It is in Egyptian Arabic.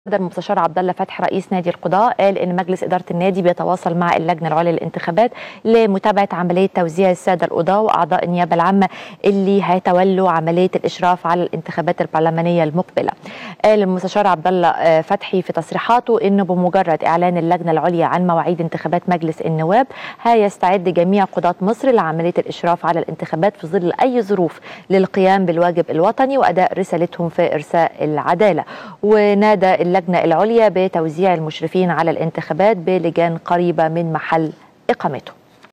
المستشار عبد الله فتحي رئيس نادي القضاء قال ان مجلس اداره النادي بيتواصل مع اللجنه العليا للانتخابات لمتابعه عمليه توزيع الساده القضاه واعضاء النيابه العامه اللي هيتولوا عمليه الاشراف على الانتخابات البرلمانيه المقبله. قال المستشار عبد الله فتحي في تصريحاته انه بمجرد اعلان اللجنه العليا عن مواعيد انتخابات مجلس النواب هيستعد جميع قضاه مصر لعمليه الاشراف على الانتخابات في ظل اي ظروف للقيام بالواجب الوطني واداء رسالتهم في ارساء العداله. ونادى اللجنة العليا بتوزيع المشرفين على الانتخابات بلجان قريبة من محل إقامته